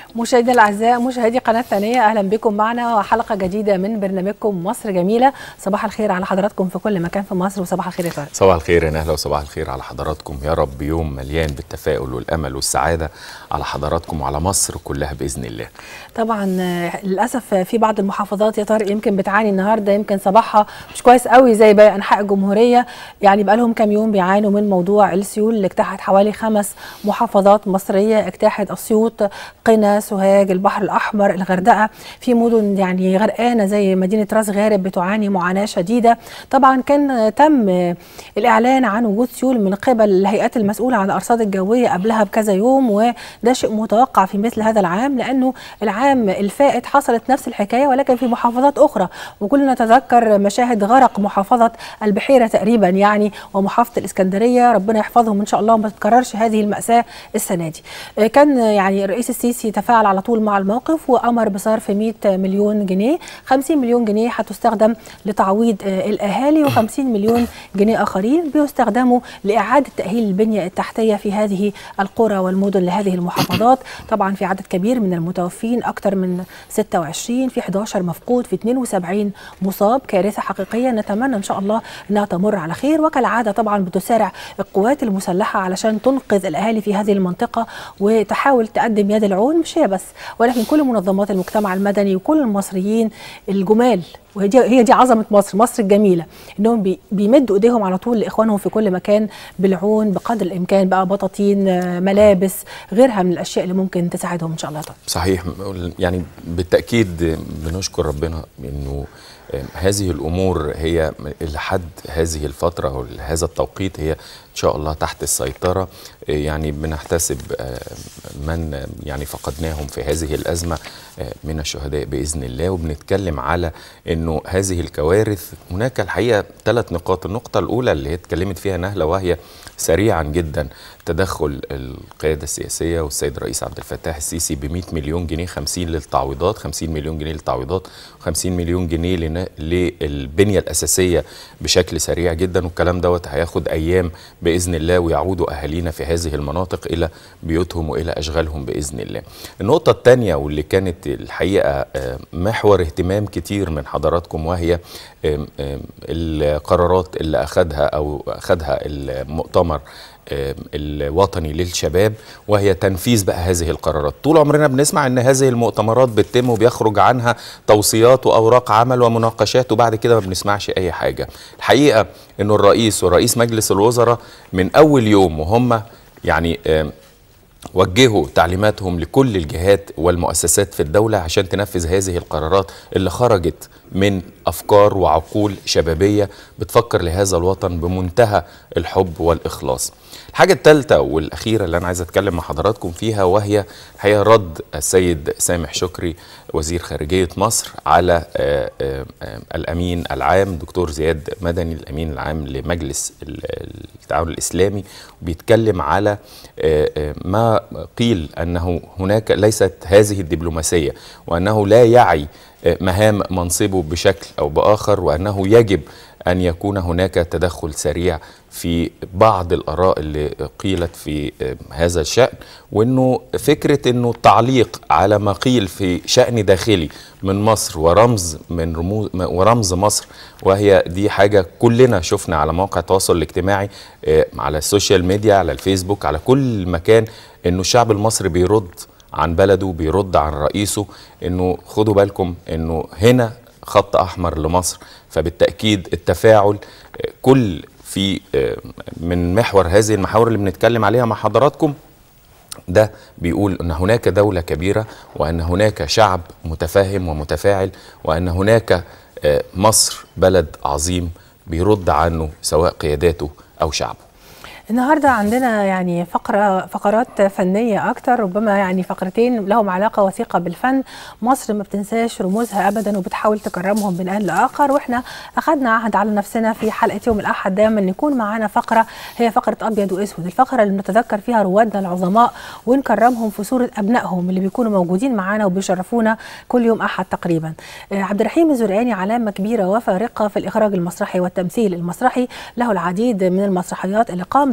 مشاهدينا الاعزاء مشاهدي قناه ثانيه اهلا بكم معنا وحلقه جديده من برنامجكم مصر جميله صباح الخير على حضراتكم في كل مكان في مصر وصباح الخير يا طارق صباح الخير يا نهلا وصباح الخير على حضراتكم يا رب يوم مليان بالتفاؤل والامل والسعاده على حضراتكم وعلى مصر كلها باذن الله طبعا للاسف في بعض المحافظات يا طارق يمكن بتعاني النهارده يمكن صباحها مش كويس قوي زي باقي انحاء الجمهوريه يعني بقى لهم كام يوم بيعانوا من موضوع السيول اللي اجتاحت حوالي خمس محافظات مصريه اجتاحت اسيوط قنا سوهاج البحر الاحمر الغردقه في مدن يعني غرقانه زي مدينه راس غارب بتعاني معاناه شديده طبعا كان تم الاعلان عن وجود سيول من قبل الهيئات المسؤوله عن الارصاد الجويه قبلها بكذا يوم وده شيء متوقع في مثل هذا العام لانه العام الفائت حصلت نفس الحكايه ولكن في محافظات اخرى وكلنا نتذكر مشاهد غرق محافظه البحيره تقريبا يعني ومحافظه الاسكندريه ربنا يحفظهم ان شاء الله وما تتكررش هذه الماساه السنه دي كان يعني الرئيس السيسي تفاعل على طول مع الموقف وامر بصرف 100 مليون جنيه 50 مليون جنيه هتستخدم لتعويض الاهالي و50 مليون جنيه اخرين بيستخدموا لاعاده تاهيل البنيه التحتيه في هذه القرى والمدن لهذه المحافظات طبعا في عدد كبير من المتوفين اكثر من 26 في 11 مفقود في 72 مصاب كارثه حقيقيه نتمنى ان شاء الله انها تمر على خير وكالعاده طبعا بتسارع القوات المسلحه علشان تنقذ الاهالي في هذه المنطقه وتحاول تقدم يد العون مش هي بس ولكن كل منظمات المجتمع المدني وكل المصريين الجمال وهي دي هي دي عظمه مصر مصر الجميله انهم بي بيمدوا ايديهم على طول لاخوانهم في كل مكان بالعون بقدر الامكان بقى بطاطين ملابس غيرها من الاشياء اللي ممكن تساعدهم ان شاء الله طبعا. صحيح يعني بالتاكيد بنشكر ربنا انه هذه الامور هي لحد هذه الفتره ولهذا التوقيت هي ان شاء الله تحت السيطره يعني بنحتسب من يعني فقدناهم في هذه الازمه من الشهداء باذن الله وبنتكلم على انه هذه الكوارث هناك الحقيقه ثلاث نقاط النقطه الاولى اللي هي اتكلمت فيها نهله وهي سريعا جدا تدخل القياده السياسيه والسيد الرئيس عبد الفتاح السيسي ب 100 مليون جنيه 50 للتعويضات 50 مليون جنيه للتعويضات 50 مليون جنيه للبنيه الاساسيه بشكل سريع جدا والكلام دوت هياخد ايام باذن الله ويعودوا اهالينا في هذه المناطق الى بيوتهم والى اشغالهم باذن الله. النقطه الثانيه واللي كانت الحقيقه محور اهتمام كتير من حضراتكم وهي القرارات اللي اخذها او اخذها المؤتمر الوطني للشباب وهي تنفيذ بقى هذه القرارات طول عمرنا بنسمع ان هذه المؤتمرات بتتم وبيخرج عنها توصيات واوراق عمل ومناقشات وبعد كده ما بنسمعش اي حاجه الحقيقه انه الرئيس ورئيس مجلس الوزراء من اول يوم وهم يعني وجهوا تعليماتهم لكل الجهات والمؤسسات في الدولة عشان تنفذ هذه القرارات اللي خرجت من أفكار وعقول شبابية بتفكر لهذا الوطن بمنتهى الحب والإخلاص الحاجة الثالثة والأخيرة اللي أنا عايز أتكلم مع حضراتكم فيها وهي هي رد السيد سامح شكري وزير خارجية مصر على آآ آآ الأمين العام دكتور زياد مدني الأمين العام لمجلس التعاون الإسلامي بيتكلم على ما قيل أنه هناك ليست هذه الدبلوماسية وأنه لا يعي مهام منصبه بشكل أو بآخر وأنه يجب أن يكون هناك تدخل سريع في بعض الآراء اللي قيلت في هذا الشأن وأنه فكرة أنه التعليق على ما قيل في شأن داخلي من مصر ورمز من رموز ورمز مصر وهي دي حاجة كلنا شفنا على مواقع التواصل الاجتماعي على السوشيال ميديا على الفيسبوك على كل مكان أنه الشعب المصري بيرد عن بلده بيرد عن رئيسه انه خدوا بالكم انه هنا خط احمر لمصر فبالتاكيد التفاعل كل في من محور هذه المحاور اللي بنتكلم عليها مع حضراتكم ده بيقول ان هناك دوله كبيره وان هناك شعب متفاهم ومتفاعل وان هناك مصر بلد عظيم بيرد عنه سواء قياداته او شعبه النهارده عندنا يعني فقره فقرات فنيه اكتر ربما يعني فقرتين لهم علاقه وثيقه بالفن مصر ما بتنساش رموزها ابدا وبتحاول تكرمهم من ان لاخر واحنا اخذنا عهد على نفسنا في حلقه يوم الاحد دايما يكون معانا فقره هي فقره ابيض واسود الفقره اللي بنتذكر فيها روادنا العظماء ونكرمهم في صوره ابنائهم اللي بيكونوا موجودين معانا وبيشرفونا كل يوم احد تقريبا عبد الرحيم الزرقاني علامه كبيره وفارقه في الاخراج المسرحي والتمثيل المسرحي له العديد من المسرحيات اللي قام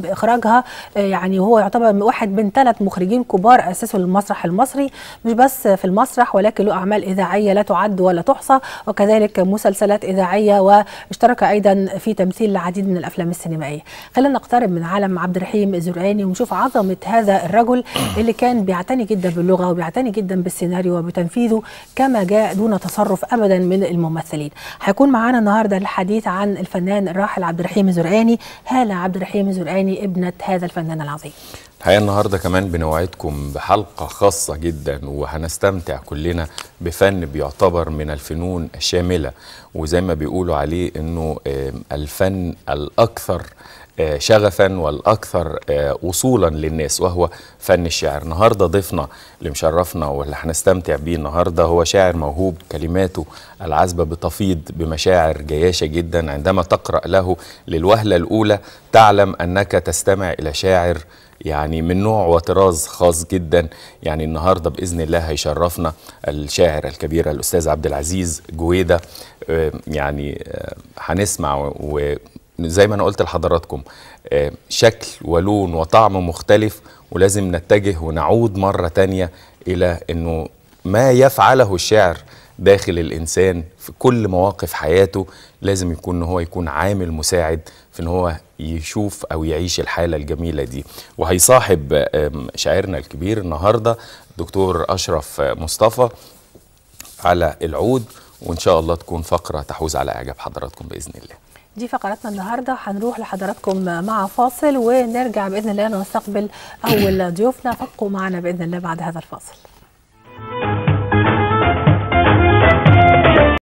باخراجها آه، يعني هو يعتبر واحد من ثلاث مخرجين كبار اسسوا المسرح المصري مش بس في المسرح ولكن له اعمال اذاعيه لا تعد ولا تحصى وكذلك مسلسلات اذاعيه واشترك ايضا في تمثيل العديد من الافلام السينمائيه خلينا نقترب من عالم عبد الرحيم الزرقاني ونشوف عظمه هذا الرجل اللي كان بيعتني جدا باللغه وبيعتني جدا بالسيناريو وبتنفيذه كما جاء دون تصرف ابدا من الممثلين هيكون معانا النهارده الحديث عن الفنان الراحل عبد الرحيم الزرقاني هاله عبد الرحيم الزرقاني ابنه هذا الفنان العظيم الحقيقه النهارده كمان بنوعدكم بحلقه خاصه جدا وهنستمتع كلنا بفن بيعتبر من الفنون الشامله وزي ما بيقولوا عليه انه آم، الفن الاكثر آه، شغفا والاكثر آه، وصولا للناس وهو فن الشعر النهارده ضيفنا اللي مشرفنا واللي هنستمتع بيه النهارده هو شاعر موهوب كلماته العذبه بتفيض بمشاعر جياشه جدا عندما تقرا له للوهله الاولى تعلم انك تستمع الى شاعر يعني من نوع وطراز خاص جدا يعني النهارده باذن الله هيشرفنا الشاعر الكبير الاستاذ عبد العزيز جويده آه، يعني آه، هنسمع وزي ما انا قلت لحضراتكم آه، شكل ولون وطعم مختلف ولازم نتجه ونعود مره تانية الى انه ما يفعله الشعر داخل الانسان في كل مواقف حياته لازم يكون ان هو يكون عامل مساعد في ان هو يشوف او يعيش الحاله الجميله دي وهيصاحب آم، شاعرنا الكبير النهارده دكتور اشرف مصطفى على العود وان شاء الله تكون فقره تحوز على اعجاب حضراتكم باذن الله دي فقراتنا النهارده هنروح لحضراتكم مع فاصل ونرجع باذن الله نستقبل اول ضيوفنا فابقوا معنا باذن الله بعد هذا الفاصل